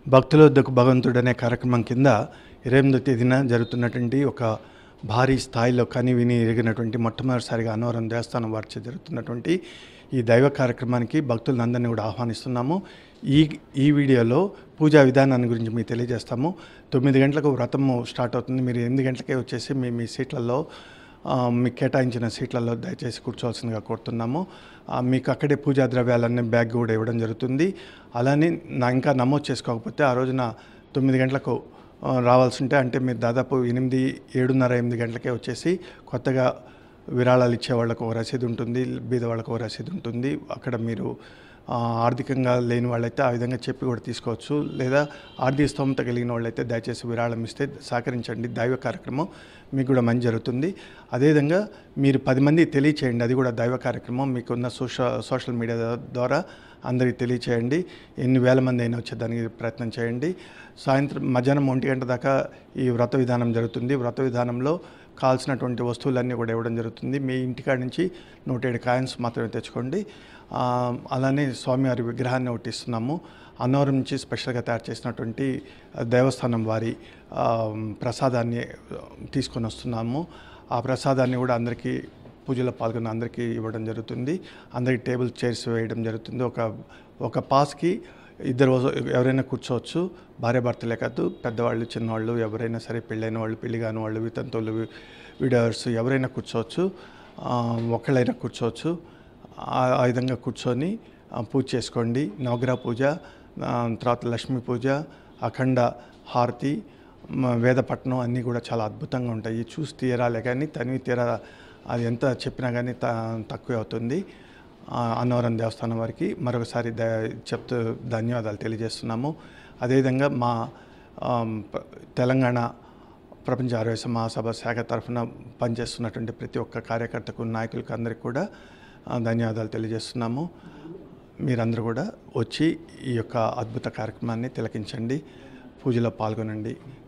భక్తుల వద్దకు భగవంతుడు అనే కార్యక్రమం కింద ఇరవై ఎనిమిదో తేదీన జరుగుతున్నటువంటి ఒక భారీ స్థాయిలో కని విని ఎరిగినటువంటి మొట్టమొదటిసారిగా అన్నవరం దేవస్థానం వారిచే జరుగుతున్నటువంటి ఈ దైవ కార్యక్రమానికి భక్తులందరినీ కూడా ఆహ్వానిస్తున్నాము ఈ ఈ వీడియోలో పూజా విధానాన్ని గురించి మీకు తెలియజేస్తాము తొమ్మిది గంటలకు వ్రతము స్టార్ట్ అవుతుంది మీరు ఎనిమిది గంటలకే వచ్చేసి మీ మీ సీట్లలో ఆ, మీకు కేటాయించిన సీట్లలో దయచేసి కూర్చోవాల్సిందిగా కోరుతున్నాము ఆ, మీకు అక్కడే పూజా ద్రవ్యాలన్నీ బ్యాగ్ కూడా ఇవ్వడం జరుగుతుంది అలానే నా ఇంకా నమోదు చేసుకోకపోతే ఆ రోజున తొమ్మిది గంటలకు ఆ, రావాల్సి ఉంటే అంటే మీరు దాదాపు ఎనిమిది ఏడున్నర ఎనిమిది గంటలకే వచ్చేసి కొత్తగా విరాళాలు ఇచ్చే వాళ్ళకు ఒక రసీదు ఉంటుంది బీద వాళ్ళకు ఒక రసీదు ఉంటుంది అక్కడ మీరు ఆ, ఆర్థికంగా లేని వాళ్ళైతే ఆ విధంగా చెప్పి కూడా తీసుకోవచ్చు లేదా ఆర్థిక స్తోమత కలిగిన వాళ్ళైతే దయచేసి విరాళం ఇస్తే సహకరించండి దైవ కార్యక్రమం మీకు కూడా మంచి జరుగుతుంది అదేవిధంగా మీరు పది మంది తెలియచేయండి అది కూడా దైవ కార్యక్రమం మీకున్న సోషల్ సోషల్ మీడియా ద్వారా అందరికీ తెలియచేయండి ఎన్ని వేల మంది అయినా వచ్చేదానికి ప్రయత్నం చేయండి సాయంత్రం మధ్యాహ్నం ఒంటి గంట దాకా ఈ వ్రత విధానం జరుగుతుంది వ్రత విధానంలో కావాల్సినటువంటి వస్తువులన్నీ కూడా ఇవ్వడం జరుగుతుంది మీ ఇంటికాడ నుంచి నూట ఏడు కాయిన్స్ మాత్రమే తెచ్చుకోండి ఆ, అలానే స్వామివారి విగ్రహాన్ని ఒకటి ఇస్తున్నాము అన్నవరం నుంచి స్పెషల్గా తయారు చేసినటువంటి దేవస్థానం వారి ఆ, ప్రసాదాన్ని తీసుకొని వస్తున్నాము ఆ ప్రసాదాన్ని కూడా అందరికీ పూజలో పాల్గొన్న అందరికీ ఇవ్వడం జరుగుతుంది అందరికి టేబుల్ చైర్స్ వేయడం జరుగుతుంది ఒక ఒక పాస్కి ఇద్దరు వస- ఎవరైనా కూర్చోవచ్చు భార్య భర్తలే కాదు పెద్దవాళ్ళు చిన్నవాళ్ళు ఎవరైనా సరే పెళ్ళైన వాళ్ళు పెళ్లి కాని వాళ్ళు వితంతువులు విడర్స్ ఎవరైనా కూర్చోవచ్చు ఆ, ఒకళ్ళైనా కూర్చోవచ్చు ఆ ఆ విధంగా కూర్చొని ఆ, పూజ చేసుకోండి నవగ్రహ పూజ ఆ, తర్వాత లక్ష్మీ పూజ అఖండ హారతి మ- వేదపట్నం అన్నీ కూడా చాలా అద్భుతంగా ఉంటాయి చూసి తీరాలే కానీ తనివి తీరా అది ఎంత చెప్పినా కానీ త తక్కువే అవుతుంది ఆ, అన్నవరం దేవస్థానం వారికి మరొకసారి ద చెప్తూ ధన్యవాదాలు తెలియజేస్తున్నాము అదేవిధంగా మా ఆమ్, ప- తెలంగాణ ప్రపంచ ఆరోగ్య మహాసభ శాఖ తరఫున పనిచేస్తున్నటువంటి ప్రతి ఒక్క కార్యకర్తకు నాయకులకు అందరికీ కూడా ఆ, ధన్యవాదాలు తెలియజేస్తున్నాము మీరందరూ కూడా వచ్చి ఈ యొక్క అద్భుత కార్యక్రమాన్ని తిలకించండి పూజలో పాల్గొనండి